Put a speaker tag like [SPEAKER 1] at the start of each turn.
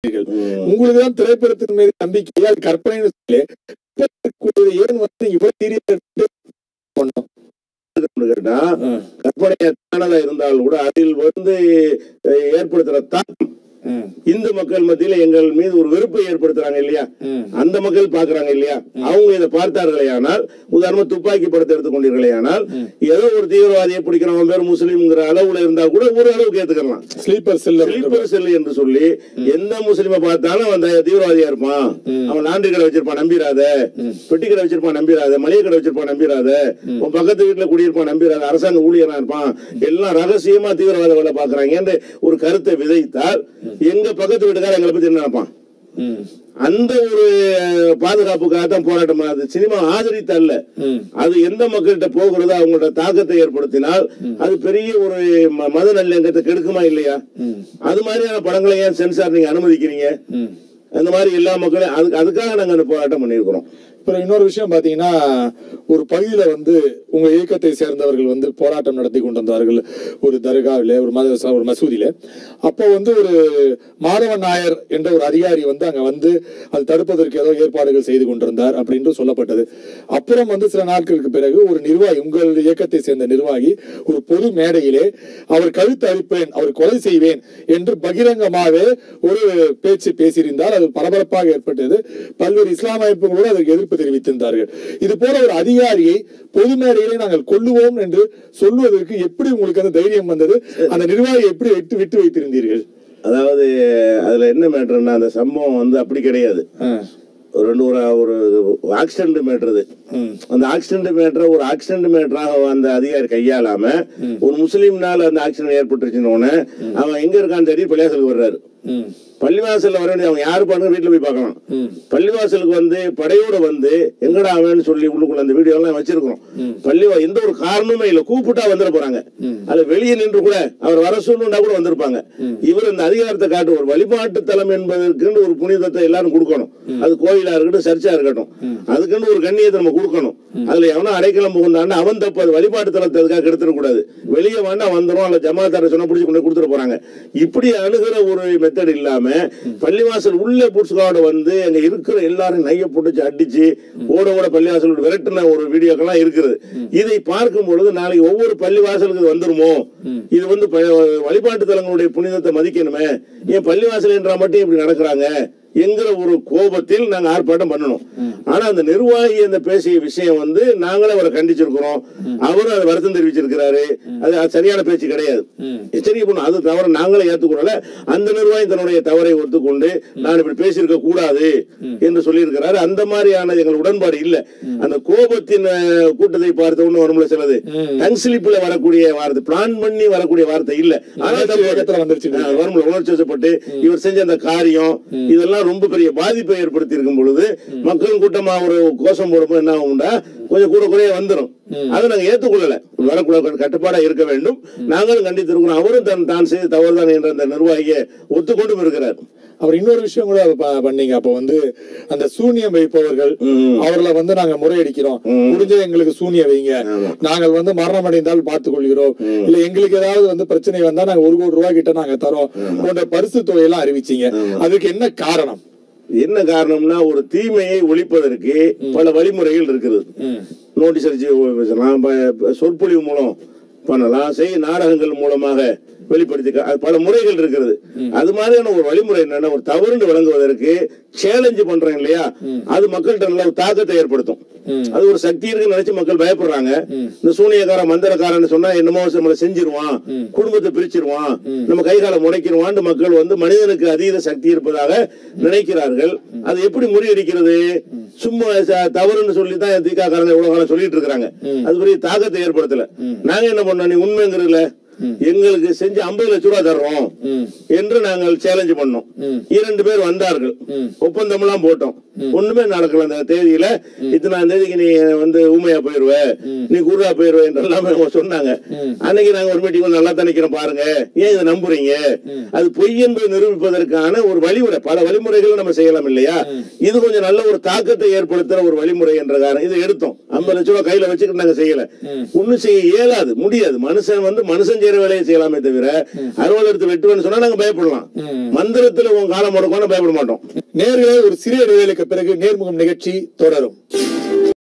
[SPEAKER 1] இருக்கிறீர்கள் உங்களுக்கு தான் திரைப்படத்தின் மீது நம்பிக்கை அது கற்பனைன்னு சொல்லி திரைப்படத்திற்குரியது ஏன் வந்து இவ்வளவு சீரியஸ் பண்ணோம்
[SPEAKER 2] கேட்டா கற்பனையானதா இருந்தால் கூட அதில் வந்து அஹ், ஏற்படுத்துற தாக்கம் இந்து மக்கள் மத்தியில எங்கள் மீது ஒரு வெறுப்பை ஏற்படுத்துறாங்க இல்லையா அந்த மக்கள் பாக்குறாங்க இல்லையா அவங்க இதை பார்த்தார்களே ஆனால் உதாரணமா துப்பாக்கி படத்தை எடுத்துக்கொண்டீர்களே ஆனால் ஏதோ ஒரு தீவிரவாதியை பிடிக்கிறவன் பேர் முஸ்லீம்ங்கிற அளவுல இருந்தா கூட ஒரு அளவுக்கு ஏத்துக்கலாம்
[SPEAKER 1] ஸ்லீப்பர் செல்ல
[SPEAKER 2] ஸ்லீப்பர் செல் என்று சொல்லி எந்த முஸ்லிமை பார்த்தாலும் அவன் த- தீவிரவாதியா இருப்பான் அவன் லாண்டரி கடை வச்சிருப்பான் நம்பிராத பெட்டி கடை வச்சிருப்பான் நம்பிராத மளிகை கடை வச்சிருப்பான் நம்பிராத உன் பக்கத்து வீட்டுல குடியிருப்பான் நம்பிராத அரசாங்க ஊழியரா இருப்பான் எல்லாம் ரகசியமா தீவிரவாத வேலை பாக்குறாங்க என்று ஒரு கருத்தை விதைத்தால் எங்க பக்கத்து வீட்டுக்காரர் எங்களை பத்தி என்ன நினைப்பான் அந்த ஒரு அஹ், பாதுகாப்புக்காக தான் போராட்டம் அது சினிமா ஆதரித்த அல்ல அது எந்த மக்கள்கிட்ட போகிறதோ அவங்களோட தாக்கத்தை ஏற்படுத்தினால் அது பெரிய ஒரு ம- மத நல்லிணக்கத்தை கெடுக்குமா இல்லையா அது மாதிரியான படங்களை ஏன் சென்சார் நீங்க அனுமதிக்கிறீங்க அந்த மாதிரி எல்லா மக்களையும் அதுக்கு அதுக்காக நாங்க அந்த போராட்டம் பண்ணியிருக்கிறோம்
[SPEAKER 1] அப்புறம் இன்னொரு விஷயம் பாத்தீங்கன்னா ஒரு பகுதியில வந்து உங்க இயக்கத்தை சேர்ந்தவர்கள் வந்து போராட்டம் நடத்தி கொண்டிருந்தார்கள் ஒரு தர்காவில ஒரு மத ஒரு மசூதியில அப்போ வந்து ஒரு மாதவன் நாயர் என்ற ஒரு அதிகாரி வந்து அங்க வந்து அது தடுப்பதற்கு ஏதோ ஏற்பாடுகள் செய்து கொண்டிருந்தார் அப்படின்னு சொல்லப்பட்டது அப்புறம் வந்து சில நாட்களுக்கு பிறகு ஒரு நிர்வாகி உங்கள் இயக்கத்தை சேர்ந்த நிர்வாகி ஒரு பொது மேடையிலே அவர் கழுத்து அழிப்பேன் அவர் கொலை செய்வேன் என்று பகிரங்கமாக ஒரு பேச்சு பேசியிருந்தால் அது பரபரப்பாக ஏற்பட்டது பல்வேறு இஸ்லாமிய அமைப்புகள் கூட அதற்கு எதிர்ப்பு தெரிவித்திருந்தார்கள் இது போல ஒரு அதிகாரியை பொது மேடையிலே நாங்கள் கொல்லுவோம் என்று சொல்லுவதற்கு எப்படி உங்களுக்கு அந்த தைரியம் வந்தது அந்த நிர்வாகியை எப்படி விட்டு விட்டு வைத்திருந்தீர்கள்
[SPEAKER 2] அதாவது அதுல என்ன மேட்டர்னா அந்த சம்பவம் வந்து அப்படி கிடையாது ஒரு ரெண்டு ஒரு ஒரு ஆக்சிடென்ட் மேட்ரு அந்த ஆக்சிடென்ட் மேட்ரை ஒரு ஆக்சிடென்ட் மேட்டராக அந்த அதிகாரி கையாளாம ஒரு முஸ்லீம்னால அந்த ஆக்சிடென்ட் ஏற்பட்டுருச்சுன்னு உடனே அவன் எங்க இருக்கான்னு தெரியும் பள்ளியாசலுக்கு வர்றாரு பள்ளிவாசல்ல வர வேண்டிய அவன் யாரு பாருங்க வீட்டுல போய் பார்க்கலாம் பள்ளிவாசலுக்கு வந்து படையோட வந்து எங்கடா அவன்னு சொல்லி உள்ளுக்குள்ள அந்த வீடியோ எல்லாம் வச்சிருக்கிறோம் பள்ளிவா எந்த ஒரு காரணமுமே இல்ல கூப்பிட்டா வந்துட போறாங்க அதுல வெளியே நின்று கூட அவர் வர சொல்லணும்னா கூட வந்திருப்பாங்க இவர் இந்த அதிகாரத்தை காட்டு ஒரு வழிபாட்டு தலம் என்பதற்குன்னு ஒரு புனிதத்தை எல்லாரும் கொடுக்கணும் அது கோயிலா இருக்கட்டும் சர்ச்சா இருக்கட்டும் அதுக்குன்னு ஒரு கண்ணியத்தை நம்ம கொடுக்கணும் அதுல எவனோ அடைக்கலம் புகுந்தான்னு அவன் தப்பு அது வழிபாட்டு தலத்தை அதுக்காக கெடுத்துட கூடாது வெளியே வேணா வந்துரும் அல்ல ஜமாத்தார சொன்னா பிடிச்சி கொண்டு கொடுத்துட்டு போறாங்க இப்படி அணுகிற ஒரு மெத்தட் இல்லாம பள்ளிவாசல் உள்ள புட்ஸ்காவோட வந்து அங்க இருக்கிற எல்லாரும் நைய போட்டு அடிச்சு ஓட ஓட பள்ளிவாசல் விட்டு விரட்டின ஒரு வீடியோக்கெல்லாம் இருக்குது இதை பார்க்கும் பொழுது நாளைக்கு ஒவ்வொரு பள்ளிவாசலுக்கு இது வந்துருமோ இது வந்து ப- வழிபாட்டு தலங்களுடைய புனிதத்தை மதிக்கணுமே ஏன் பள்ளிவாசல் என்றா மட்டும் இப்படி நடக்கிறாங்க என்கிற ஒரு கோபத்தில் நாங்க ஆர்ப்பாட்டம் பண்ணணும் ஆனா அந்த நிர்வாகி அந்த பேசிய விஷயம் வந்து நாங்களே அவரை கண்டிச்சிருக்கிறோம் அவரும் அதை வருத்தம் தெரிவிச்சிருக்கிறாரு அது அது சரியான பேச்சு கிடையாது எச்சரிக்கை பண்ணும் அது தவறு நாங்களே ஏத்துக்கொள்ளல அந்த நிர்வாகி தன்னுடைய தவறை ஒத்துக்கொண்டு நான் இப்படி பேசியிருக்க கூடாது என்று சொல்லியிருக்கிறாரு அந்த மாதிரியான எங்கள் உடன்பாடு இல்ல அந்த கோபத்தின் அஹ், கூட்டத்தை பார்த்த ஒண்ணு வரும்ல சிலது டங் ஸ்லிப்ல வரக்கூடிய வார்த்தை பிளான் பண்ணி வரக்கூடிய வார்த்தை இல்ல ஆனா
[SPEAKER 1] உணர்ச்சி வேகத்துல வந்துருச்சு.
[SPEAKER 2] ஆ, வரும்ல உணர்ச்சி வசப்பட்டு இவர் செஞ்ச அந்த காரியம் இதெல்லாம் ரொம்ப பெரிய பாதிப்பை ஏற்படுத்தி இருக்கும் பொழுது மக்கள் கூட்டமா ஒரு கோஷம் போடும்போது என்ன ஆகும்டா கொஞ்சம் கூட குறைய வந்துரும் அதை நாங்க ஏத்துக்கொள்ளல வரக்கூடாது கட்டுப்பாடா இருக்க வேண்டும் நாங்களும் கண்டித்திருக்கிறோம் அவரும் தன் தான் செய்த தவறுதான் என்ற அந்த நிர்வாகியை ஒத்துக்கொண்டும் இருக்கிறார்
[SPEAKER 1] அவர் இன்னொரு விஷயம் கூட ப- பண்ணீங்க அப்போ வந்து அந்த சூனியம் வைப்பவர்கள் அவர்களை வந்து நாங்க முறையடிக்கிறோம் முடிஞ்ச எங்களுக்கு சூனியம் வைங்க நாங்கள் வந்து மரணம் அடைந்தால் பார்த்துக் கொள்கிறோம் இல்ல எங்களுக்கு ஏதாவது வந்து பிரச்சனை வந்தா நாங்க ஒரு கோடி ரூபாய் கிட்ட நாங்க தரோம் போன்ற பரிசு தொகையெல்லாம் அறிவிச்சீங்க அதுக்கு என்ன காரணம்
[SPEAKER 2] என்ன காரணம்னா ஒரு தீமையை ஒழிப்பதற்கு பல வழிமுறைகள் இருக்குது நோட்டீஸ் அடிச்சு பேசலாம் ப- சொற்பொழிவு மூலம் பண்ணலாம் செய் நாடகங்கள் மூலமாக வெளிப்படுத்தி கா- அது பல முறைகள் இருக்கிறது அது மாதிரியான ஒரு வழிமுறை என்னன்னா ஒரு தவறுன்னு விளங்குவதற்கு சேலஞ்சு பண்றோம் இல்லையா அது மக்கள்கிட்ட நல்ல ஒரு தாக்கத்தை ஏற்படுத்தும் அது ஒரு சக்தி இருக்குன்னு நினைச்சு மக்கள் பயப்படுறாங்க இந்த சூனியக்காரன் மந்திரக்காரன் சொன்னா என்னமோ நம்மளை செஞ்சிருவான் குடும்பத்தை பிரிச்சிருவான் நம்ம கை காலை முடைக்கிருவான்னு மக்கள் வந்து மனிதனுக்கு அதீத சக்தி இருப்பதாக நினைக்கிறார்கள் அது எப்படி முறியடிக்கிறது சும்மா ச- தவறுன்னு சொல்லி தான் தீக்காக்காரங்க இவ்வளவு காலம் சொல்லிட்டு இருக்காங்க அது பெரிய தாக்கத்தை ஏற்படுத்தல நாங்க என்ன பண்ணோம் நீ உண்மைங்கிறதுல எங்களுக்கு செஞ்சு ஐம்பது லட்ச ரூபா தர்றோம் என்று நாங்கள் சேலஞ்ச் பண்ணோம் இரண்டு பேர் வந்தார்கள் ஒப்பந்தம் எல்லாம் போட்டோம் ஒண்ணுமே நடக்கல அந்த தேதியில இத்தனாம் தேதிக்கு நீ வந்து ஊமையா போயிருவ நீ குருடா போயிருவ என்று எல்லாமே அவங்க சொன்னாங்க அன்னைக்கு நாங்க ஒரு மீட்டிங் நல்லா தான் நிக்கிறோம் பாருங்க ஏன் இதை நம்புறீங்க அது பொய் என்பதை நிரூபிப்பதற்கான ஒரு வழிமுறை பல வழிமுறைகளை நம்ம செய்யலாம் இல்லையா இது கொஞ்சம் நல்ல ஒரு தாக்கத்தை ஏற்படுத்துற ஒரு வழிமுறை என்ற காரணம் இதை எடுத்தோம் ஐம்பது லட்ச ரூபாய் கையில வச்சுக்கிட்டு நாங்க செய்யல ஒண்ணும் செய்ய இயலாது முடியாது மனுஷன் வந்து மனுஷன் செய்யற செய்யற வேலையை செய்யலாமே தவிர அறுவல் எடுத்து வெட்டுவேன்னு சொன்னா நாங்க பயப்படலாம் மந்திரத்துல உன் காலம் முடக்கம்னு பயப்பட மாட்டோம்
[SPEAKER 1] நேர்களே ஒரு சிறிய இடைவேளைக்கு பிறகு நேர்முகம் நிகழ்ச்சி தொடரும்